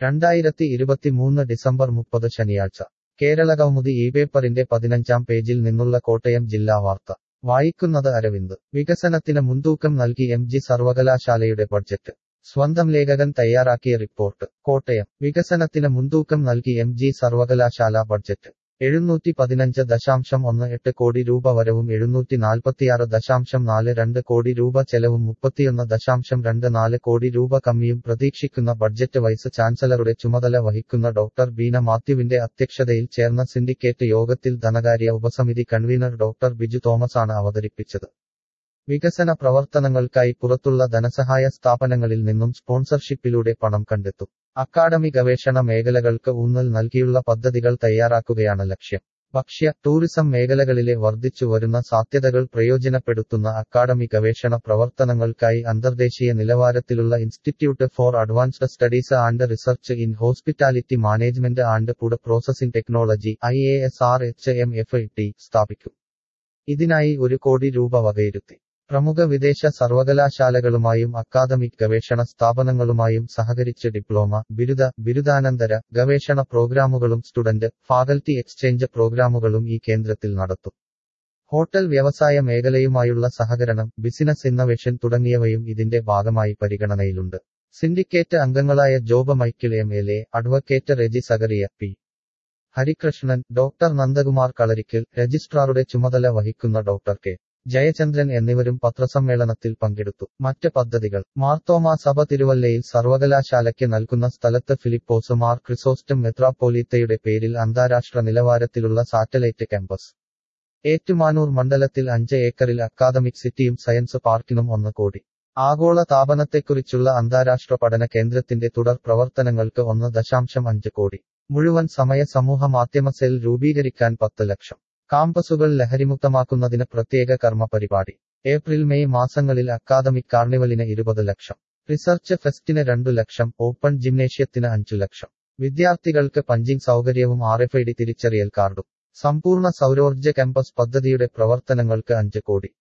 രണ്ടായിരത്തി ഇരുപത്തിമൂന്ന് ഡിസംബർ മുപ്പത് ശനിയാഴ്ച കേരളകൗമുദി ഈ പേപ്പറിന്റെ പതിനഞ്ചാം പേജിൽ നിന്നുള്ള കോട്ടയം ജില്ലാ വാർത്ത വായിക്കുന്നത് അരവിന്ദ് വികസനത്തിന് മുൻതൂക്കം നൽകി എം ജി സർവകലാശാലയുടെ ബഡ്ജറ്റ് സ്വന്തം ലേഖകൻ തയ്യാറാക്കിയ റിപ്പോർട്ട് കോട്ടയം വികസനത്തിന് മുൻതൂക്കം നൽകി എം ജി സർവകലാശാല ബഡ്ജറ്റ് എഴുന്നൂറ്റി പതിനഞ്ച് ദശാംശം ഒന്ന് എട്ട് കോടി രൂപ വരവും എഴുന്നൂറ്റി നാൽപ്പത്തിയാറ് ദശാംശം നാല് രണ്ട് കോടി രൂപ ചെലവും മുപ്പത്തിയൊന്ന് ദശാംശം രണ്ട് നാല് കോടി രൂപ കമ്മിയും പ്രതീക്ഷിക്കുന്ന ബഡ്ജറ്റ് വൈസ് ചാൻസലറുടെ ചുമതല വഹിക്കുന്ന ഡോക്ടർ ബീന മാത്യുവിന്റെ അധ്യക്ഷതയിൽ ചേർന്ന സിൻഡിക്കേറ്റ് യോഗത്തിൽ ധനകാര്യ ഉപസമിതി കൺവീനർ ഡോക്ടർ ബിജു തോമസാണ് അവതരിപ്പിച്ചത് വികസന പ്രവർത്തനങ്ങൾക്കായി പുറത്തുള്ള ധനസഹായ സ്ഥാപനങ്ങളിൽ നിന്നും സ്പോൺസർഷിപ്പിലൂടെ പണം കണ്ടെത്തും അക്കാഡമി ഗവേഷണ മേഖലകൾക്ക് ഊന്നൽ നൽകിയുള്ള പദ്ധതികൾ തയ്യാറാക്കുകയാണ് ലക്ഷ്യം ഭക്ഷ്യ ടൂറിസം മേഖലകളിലെ വർദ്ധിച്ചു വരുന്ന സാധ്യതകൾ പ്രയോജനപ്പെടുത്തുന്ന അക്കാഡമി ഗവേഷണ പ്രവർത്തനങ്ങൾക്കായി അന്തർദേശീയ നിലവാരത്തിലുള്ള institute for advanced studies and research in hospitality management and food processing technology I A S R H M F T സ്ഥാപിക്കും ഇതിനായി ഒരു കോടി രൂപ വകയിരുത്തി പ്രമുഖ വിദേശ സർവകലാശാലകളുമായും അക്കാദമിക് ഗവേഷണ സ്ഥാപനങ്ങളുമായും സഹകരിച്ച് ഡിപ്ലോമ ബിരുദ ബിരുദാനന്തര ഗവേഷണ പ്രോഗ്രാമുകളും സ്റ്റുഡന്റ് ഫാക്കൽറ്റി എക്സ്ചേഞ്ച് പ്രോഗ്രാമുകളും ഈ കേന്ദ്രത്തിൽ നടത്തും ഹോട്ടൽ വ്യവസായ മേഖലയുമായുള്ള സഹകരണം ബിസിനസ് ഇന്നവേഷൻ തുടങ്ങിയവയും ഇതിന്റെ ഭാഗമായി പരിഗണനയിലുണ്ട് സിൻഡിക്കേറ്റ് അംഗങ്ങളായ Job Michael M L A advocate Reji Zacharia P Harikrishnan doctor Nandakumar Kalarikkal രജിസ്ട്രാറുടെ ചുമതല വഹിക്കുന്ന ഡോക്ടർ കെ ജയചന്ദ്രൻ എന്നിവരും പത്രസമ്മേളനത്തിൽ പങ്കെടുത്തു മറ്റ് പദ്ധതികൾ മാർത്തോമാ സഭ തിരുവല്ലയിൽ സർവകലാശാലയ്ക്ക് നൽകുന്ന സ്ഥലത്ത് ഫിലിപ്പോസ് മാർ ക്രിസോസ്റ്റം മെത്രാപ്പോലീത്തയുടെ പേരിൽ അന്താരാഷ്ട്ര നിലവാരത്തിലുള്ള സാറ്റലൈറ്റ് ക്യാമ്പസ് ഏറ്റുമാനൂർ മണ്ഡലത്തിൽ അഞ്ച് ഏക്കറിൽ അക്കാദമിക് സിറ്റിയും സയൻസ് പാർക്കിനും ഒന്ന് കോടി ആഗോള താപനത്തെക്കുറിച്ചുള്ള അന്താരാഷ്ട്ര പഠന കേന്ദ്രത്തിന്റെ തുടർ പ്രവർത്തനങ്ങൾക്ക് ഒന്ന് ദശാംശം അഞ്ച് കോടി മുഴുവൻ സമയ സമൂഹ മാധ്യമ സെൽ രൂപീകരിക്കാൻ പത്ത് ലക്ഷം കാമ്പസുകൾ ലഹരിമുക്തമാക്കുന്നതിന് പ്രത്യേക കർമ്മ പരിപാടി ഏപ്രിൽ മെയ് മാസങ്ങളിൽ അക്കാദമിക് കാർണിവലിന് ഇരുപത് ലക്ഷം റിസർച്ച് ഫെസ്റ്റിന് രണ്ടു ലക്ഷം ഓപ്പൺ ജിംനേഷ്യത്തിന് അഞ്ചു ലക്ഷം വിദ്യാർത്ഥികൾക്ക് പഞ്ചിങ് സൗകര്യവും ആർ എഫ് ഐ ഡി തിരിച്ചറിയൽ കാർഡും സമ്പൂർണ്ണ സൗരോർജ്ജ ക്യാമ്പസ് പദ്ധതിയുടെ പ്രവർത്തനങ്ങൾക്ക് അഞ്ച് കോടി